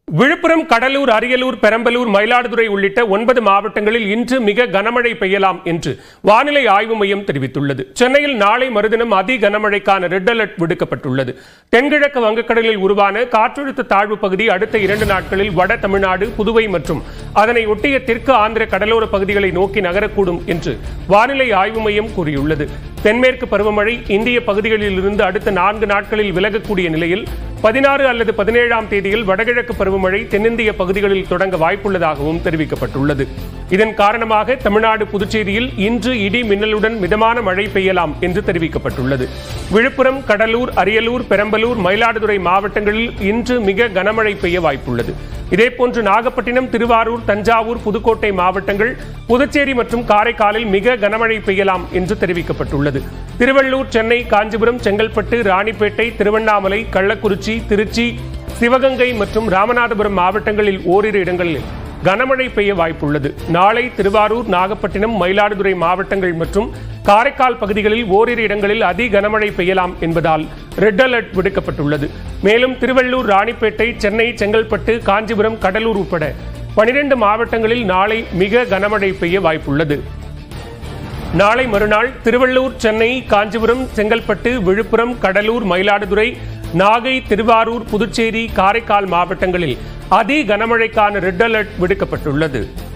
விழுப்புரம் கடலூர் அரியலூர் பெரம்பலூர் மயிலாடுதுறை உள்ளிட்ட ஒன்பது மாவட்டங்களில் இன்று மிக கனமழை பெய்யலாம் என்று வானிலை ஆய்வு மையம் தெரிவித்துள்ளது சென்னையில் நாளை மறுதினம் அதி கனமழைக்கான ரெட் அலர்ட் விடுக்கப்பட்டுள்ளது தென்கிழக்கு வங்கக்கடலில் உருவான காற்றழுத்த தாழ்வு பகுதி அடுத்த இரண்டு நாட்களில் வட தமிழ்நாடு புதுவை மற்றும் அதனை ஒட்டிய தெற்கு ஆந்திர கடலோர பகுதிகளை நோக்கி நகரக்கூடும் என்று வானிலை ஆய்வு மையம் கூறியுள்ளது தென்மேற்கு பருவமழை இந்திய பகுதிகளில் இருந்து அடுத்த நான்கு நாட்களில் விலகக்கூடிய நிலையில் பதினாறு அல்லது பதினேழாம் தேதியில் வடகிழக்கு பருவமழை தென்னிந்திய பகுதிகளில் தொடங்க வாய்ப்புள்ளதாகவும் தெரிவிக்கப்பட்டுள்ளது இதன் காரணமாக தமிழ்நாடு புதுச்சேரியில் இன்று இடி மின்னலுடன் மிதமான மழை பெய்யலாம் என்று தெரிவிக்கப்பட்டுள்ளது விழுப்புரம் கடலூர் அரியலூர் பெரம்பலூர் மயிலாடுதுறை மாவட்டங்களில் இன்று மிக கனமழை பெய்ய வாய்ப்புள்ளது இதேபோன்று நாகப்பட்டினம் திருவாரூர் தஞ்சாவூர் புதுக்கோட்டை மாவட்டங்கள் புதுச்சேரி மற்றும் காரைக்காலில் மிக கனமழை பெய்யலாம் என்று தெரிவிக்கப்பட்டுள்ளது திருவள்ளூர் சென்னை காஞ்சிபுரம் செங்கல்பட்டு ராணிப்பேட்டை திருவண்ணாமலை கள்ளக்குறிச்சி திருச்சி சிவகங்கை மற்றும் ராமநாதபுரம் மாவட்டங்களில் ஓரிரு இடங்களில் கனமழை பெய்ய வாய்ப்புள்ளது நாளை திருவாரூர் நாகப்பட்டினம் மயிலாடுதுறை மாவட்டங்கள் மற்றும் காரைக்கால் பகுதிகளில் ஓரிரு இடங்களில் அதி கனமழை பெய்யலாம் என்பதால் ரெட் அலர்ட் விடுக்கப்பட்டுள்ளது மேலும் திருவள்ளூர் ராணிப்பேட்டை சென்னை செங்கல்பட்டு காஞ்சிபுரம் கடலூர் உட்பட பனிரெண்டு மாவட்டங்களில் நாளை மிக கனமழை பெய்ய வாய்ப்புள்ளது நாளை மறுநாள் திருவள்ளூர் சென்னை காஞ்சிபுரம் செங்கல்பட்டு விழுப்புரம் கடலூர் மயிலாடுதுறை நாகை திருவாரூர் புதுச்சேரி காரைக்கால் மாவட்டங்களில் அதி கனமழைக்கான ரெட் அலர்ட் விடுக்கப்பட்டுள்ளது